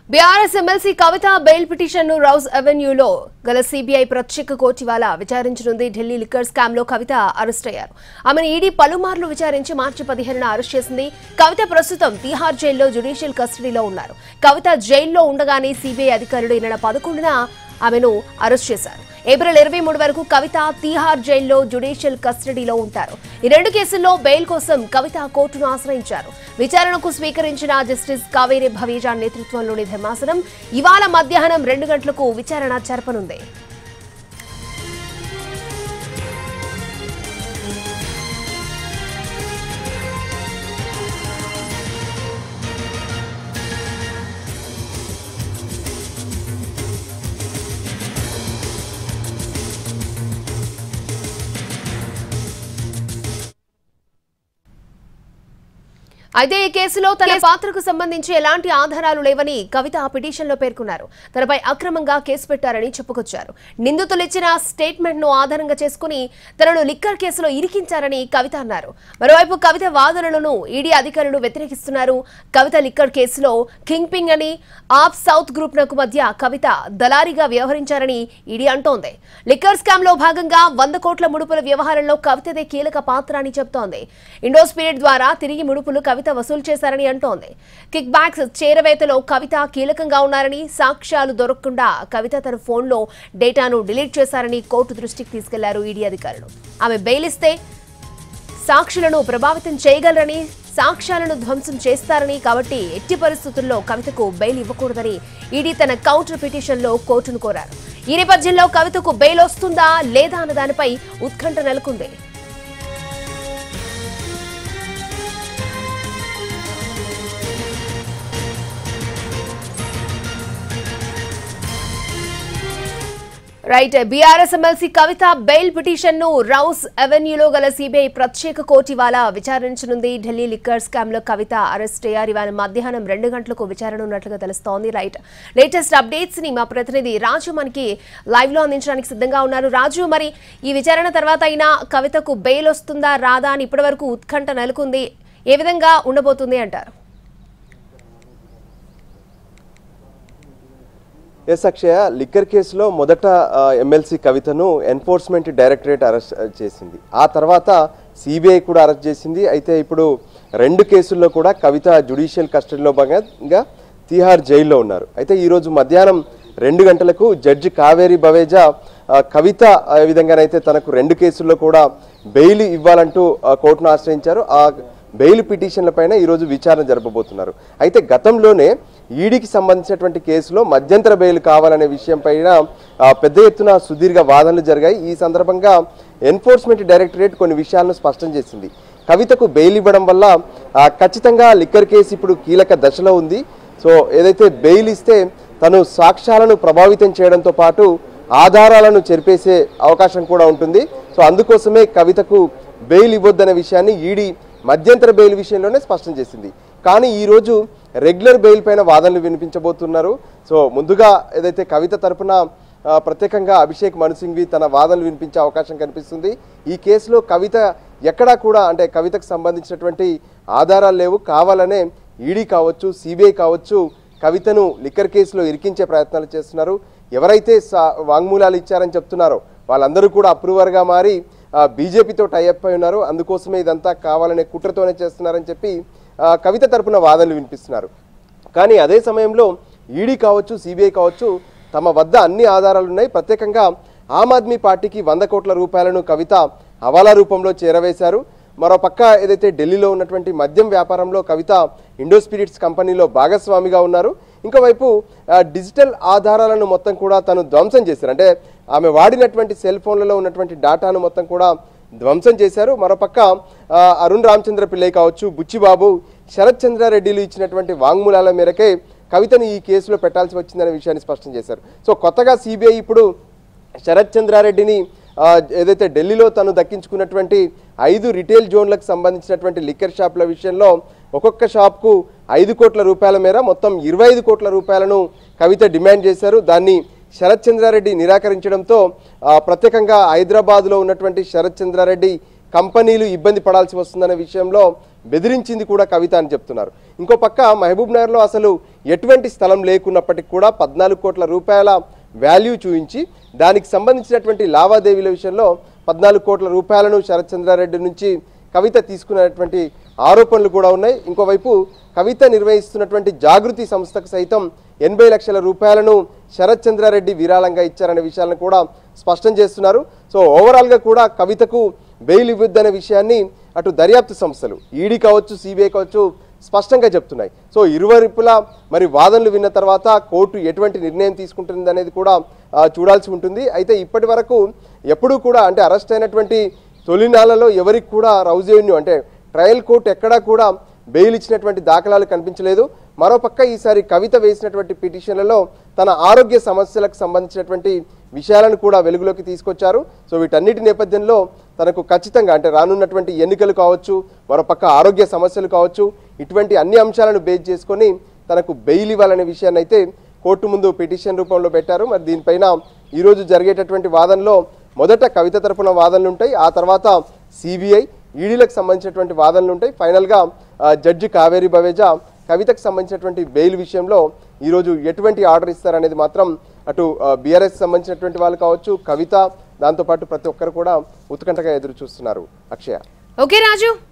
BRS MLC Kavitha bail petition ను Rouse అవెన్యూలో గల CBI ప్రత్యేక కోర్టు ఇవాళ విచారించనుంది ఢిల్లీ లిక్కర్ స్కామ్ లో కవిత అరెస్ట్ అయ్యారు ఆమెను ఈడీ పలుమార్లు విచారించి మార్చి పదిహేనున అరెస్ట్ చేసింది కవిత ప్రస్తుతం తిహార్ జైల్లో జ్యుడిషియల్ కస్టడీలో ఉన్నారు కవిత జైల్లో ఉండగానే సిబిఐ అధికారులు ఈ నెల పదకొండున ఆమెను అరెస్ట్ చేశారు ఏప్రిల్ ఇరవై మూడు వరకు కవిత తీహార్ జైల్లో జ్యుడిషియల్ కస్టడీలో ఉంటారు ఈ రెండు కేసుల్లో బెయిల్ కోసం కవిత కోర్టును ఆశ్రయించారు విచారణకు స్వీకరించిన జస్టిస్ కావేరి భవీజా నేతృత్వంలోని ధర్మాసనం ఇవాళ మధ్యాహ్నం రెండు గంటలకు విచారణ జరపనుంది అయితే ఈ కేసులో తన పాత్రకు సంబంధించి ఎలాంటి ఆధారాలు లేవని కవిత ఆ పిటిషన్లో పేర్కొన్నారు తనపై అక్రమంగా కేసు పెట్టారని చెప్పుకొచ్చారు నిందితులు ఇచ్చిన స్టేట్మెంట్ ను ఆధారంగా చేసుకుని తనను లిక్కర్ కేసులో ఇరికించారని కవిత అన్నారు మరోవైపు కవిత వాదనలను ఈడీ అధికారులు వ్యతిరేకిస్తున్నారు కవిత లిక్కర్ కేసులో కింగ్ పింగ్ అని ఆప్ సౌత్ గ్రూప్ నకు మధ్య కవిత దళారీగా వ్యవహరించారని ఈడీ అంటోంది లిక్కర్ స్కామ్ లో భాగంగా వంద కోట్ల ముడుపుల వ్యవహారంలో కవితదే కీలక పాత్ర అని చెబుతోంది ఇండో స్పిరిట్ ద్వారా తిరిగి ముడుపులు కవిత వసూలు చేశారని అంటోంది కిక్ బ్యాక్స్ చేరవేతలో కవిత కీలకంగా ఉన్నారని సాక్ష్యాలు దొరకకుండా కవిత తన ఫోన్లో డేటాను డిలీట్ చేశారని కోర్టు దృష్టికి తీసుకెళ్లారు ఈడీ అధికారులు ఆమె బెయిల్ ఇస్తే సాక్షులను ప్రభావితం చేయగలరని సాక్ష్యాలను ధ్వంసం చేస్తారని కాబట్టి ఎట్టి పరిస్థితుల్లో కవితకు బెయిల్ ఇవ్వకూడదని ఈడీ తన కౌంటర్ పిటిషన్లో కోర్టును కోరారు ఈ నేపథ్యంలో కవితకు బెయిల్ వస్తుందా లేదా అన్న దానిపై ఉత్కంఠ నెలకొంది right BRS MLC Kavitha bail petition ను రౌస్ అవెన్యూలో గల సిబిఐ ప్రత్యేక కోర్టు ఇవాళ విచారించనుంది ఢిల్లీ లిక్కర్ స్కామ్ లో కవిత అరెస్ట్ అయ్యారు ఇవాళ మధ్యాహ్నం రెండు గంటలకు విచారణ ఉన్నట్లుగా తెలుస్తోంది రైట్ లేటెస్ట్ అప్డేట్స్ ని మా ప్రతినిధి రాజు మనకి లైవ్ లో అందించడానికి సిద్ధంగా ఉన్నారు రాజు మరి ఈ విచారణ తర్వాత అయినా కవితకు బెయిల్ వస్తుందా రాదా అని ఇప్పటివరకు ఉత్కంఠ నెలకొంది ఏ విధంగా ఉండబోతుంది అంటారు ఎస్ అక్షయ లిక్కర్ కేసులో మొదట ఆ, ఎమ్మెల్సీ కవితను ఎన్ఫోర్స్మెంట్ డైరెక్టరేట్ అరెస్ట్ చేసింది ఆ తర్వాత సిబిఐ కూడా అరెస్ట్ చేసింది అయితే ఇప్పుడు రెండు కేసుల్లో కూడా కవిత జ్యుడిషియల్ కస్టడీలో భాగంగా తిహార్ జైల్లో ఉన్నారు అయితే ఈరోజు మధ్యాహ్నం రెండు గంటలకు జడ్జి కావేరి బవేజా ఆ, కవిత ఏ విధంగానైతే తనకు రెండు కేసుల్లో కూడా బెయిల్ ఇవ్వాలంటూ ఆ, కోర్టును ఆశ్రయించారు ఆ బెయిల్ పిటిషన్లపైన ఈరోజు విచారణ జరపబోతున్నారు అయితే గతంలోనే ఈడీకి సంబంధించినటువంటి కేసులో మధ్యంతర బెయిల్ కావాలనే విషయం పైన ఆ, పెద్ద ఎత్తున సుదీర్ఘ వాదనలు జరిగాయి ఈ సందర్భంగా ఎన్ఫోర్స్మెంట్ డైరెక్టరేట్ కొన్ని విషయాలను స్పష్టం చేసింది కవితకు బెయిల్ ఇవ్వడం వల్ల ఆ, ఖచ్చితంగా లిక్కర్ కేసు ఇప్పుడు కీలక దశలో ఉంది సో ఏదైతే బెయిల్ ఇస్తే తను సాక్ష్యాలను ప్రభావితం చేయడంతో పాటు ఆధారాలను చెరిపేసే అవకాశం కూడా ఉంటుంది సో అందుకోసమే కవితకు బెయిల్ ఇవ్వద్దనే విషయాన్ని ఈడీ మధ్యంతర బెయిల్ విషయంలోనే స్పష్టం చేసింది కానీ ఈరోజు రెగ్యులర్ బెయిల్ పైన వాదనలు వినిపించబోతున్నారు సో ముందుగా ఏదైతే కవిత తరపున ఆ, ప్రత్యేకంగా అభిషేక్ మను సింఘ్వి తన వాదనలు వినిపించే అవకాశం కనిపిస్తుంది ఈ కేసులో కవిత ఎక్కడా కూడా అంటే కవితకు సంబంధించినటువంటి ఆధారాలు లేవు కావాలనే ఈడీ కావచ్చు సిబిఐ కావచ్చు కవితను లిక్కర్ కేసులో ఇరికించే ప్రయత్నాలు చేస్తున్నారు ఎవరైతే సా- వాంగ్మూలాలు ఇచ్చారని చెప్తున్నారో వాళ్ళందరూ కూడా అప్రూవర్గా మారి ఆ, బీజేపీతో టైఅప్ అయి ఉన్నారు అందుకోసమే ఇదంతా కావాలనే కుట్రతోనే చేస్తున్నారని చెప్పి ఆ, కవిత తరపున వాదనలు వినిపిస్తున్నారు కానీ అదే సమయంలో ఈడీ కావచ్చు సిబిఐ కావచ్చు తమ వద్ద అన్ని ఆధారాలు ఉన్నాయి ప్రత్యేకంగా ఆమ్ ఆద్మీ పార్టీకి వంద కోట్ల రూపాయలను కవిత హవాలా రూపంలో చేరవేశారు మరో పక్క ఏదైతే ఢిల్లీలో ఉన్నటువంటి మద్యం వ్యాపారంలో కవిత ఇండో స్పిరిట్స్ కంపెనీలో భాగస్వామిగా ఉన్నారు ఇంకోవైపు ఆ, డిజిటల్ ఆధారాలను మొత్తం కూడా తను ధ్వంసం చేశారు అంటే ఆమె వాడినటువంటి సెల్ ఫోన్లలో ఉన్నటువంటి డేటాను మొత్తం కూడా ధ్వంసం చేశారు మరోపక్క ఆ, అరుణ్ రామచంద్ర పిల్లై కావచ్చు బుచ్చిబాబు శరత్ చంద్రారెడ్డిలు ఇచ్చినటువంటి వాంగ్మూలాల మేరకే కవితను ఈ కేసులో పెట్టాల్సి వచ్చిందనే విషయాన్ని స్పష్టం చేశారు సో కొత్తగా సిబిఐ ఇప్పుడు శరత్ చంద్రారెడ్డిని ఆ, ఏదైతే ఢిల్లీలో తను దక్కించుకున్నటువంటి ఐదు రిటైల్ జోన్లకు సంబంధించినటువంటి లిక్కర్ షాపుల విషయంలో ఒక్కొక్క షాప్కు ఐదు కోట్ల రూపాయల మేర మొత్తం ఇరవై ఐదు కోట్ల రూపాయలను కవిత డిమాండ్ చేశారు దాన్ని శరత్ చంద్రారెడ్డి నిరాకరించడంతో ఆ, ప్రత్యేకంగా హైదరాబాద్లో ఉన్నటువంటి శరత్ చంద్రారెడ్డి కంపెనీలు ఇబ్బంది పడాల్సి వస్తుందనే విషయంలో బెదిరించింది కూడా కవిత అని చెప్తున్నారు ఇంకో పక్క మహబూబ్ నగర్లో అసలు ఎటువంటి స్థలం లేకున్నప్పటికీ కూడా పద్నాలుగు కోట్ల రూపాయల వాల్యూ చూపించి దానికి సంబంధించినటువంటి లావాదేవీల విషయంలో పద్నాలుగు కోట్ల రూపాయలను శరత్ చంద్రారెడ్డి నుంచి కవిత తీసుకున్నటువంటి ఆరోపణలు కూడా ఉన్నాయి ఇంకోవైపు కవిత నిర్వహిస్తున్నటువంటి జాగృతి సంస్థకు సైతం ఎనభై లక్షల రూపాయలను శరత్ చంద్రారెడ్డి విరాళంగా ఇచ్చారనే విషయాలను కూడా స్పష్టం చేస్తున్నారు సో ఓవరాల్గా కూడా కవితకు బెయిల్ ఇవ్వద్దనే విషయాన్ని అటు దర్యాప్తు సంస్థలు ఈడీ కావచ్చు సిబిఐ కావచ్చు స్పష్టంగా చెప్తున్నాయి సో ఇరువైపులా మరి వాదనలు విన్న తర్వాత కోర్టు ఎటువంటి నిర్ణయం తీసుకుంటుంది అనేది కూడా ఆ, చూడాల్సి ఉంటుంది అయితే ఇప్పటి వరకు ఎప్పుడూ కూడా అంటే అరెస్ట్ అయినటువంటి తొలినాళ్లలో ఎవరికి కూడా రౌజెన్యూ అంటే ట్రయల్ కోర్టు ఎక్కడా కూడా బెయిల్ ఇచ్చినటువంటి దాఖలాలు కనిపించలేదు మరోపక్క ఈసారి కవిత వేసినటువంటి పిటిషన్లలో తన ఆరోగ్య సమస్యలకు సంబంధించినటువంటి విషయాలను కూడా వెలుగులోకి తీసుకొచ్చారు సో వీటన్నిటి నేపథ్యంలో తనకు ఖచ్చితంగా అంటే రానున్నటువంటి ఎన్నికలు కావచ్చు మరోపక్క ఆరోగ్య సమస్యలు కావచ్చు ఇటువంటి అన్ని అంశాలను బేస్ చేసుకొని తనకు బెయిల్ ఇవ్వాలనే విషయాన్ని అయితే కోర్టు ముందు పిటిషన్ రూపంలో పెట్టారు మరి దీనిపైన ఈరోజు జరిగేటటువంటి వాదనలో మొదట కవిత తరపున వాదనలు ఉంటాయి ఆ తర్వాత సిబిఐ ఈడీలకు సంబంధించినటువంటి వాదనలు ఉంటాయి ఫైనల్గా ఆ, జడ్జి కావేరి బవేజా కవితకు సంబంధించినటువంటి బెయిల్ విషయంలో ఈరోజు ఎటువంటి ఆర్డర్ ఇస్తారనేది మాత్రం అటు బీఆర్ఎస్ సంబంధించినటువంటి వాళ్ళు కావచ్చు కవిత దాంతోపాటు ప్రతి ఒక్కరు కూడా ఉత్కంఠగా ఎదురు చూస్తున్నారు అక్షయ ఓకే రాజు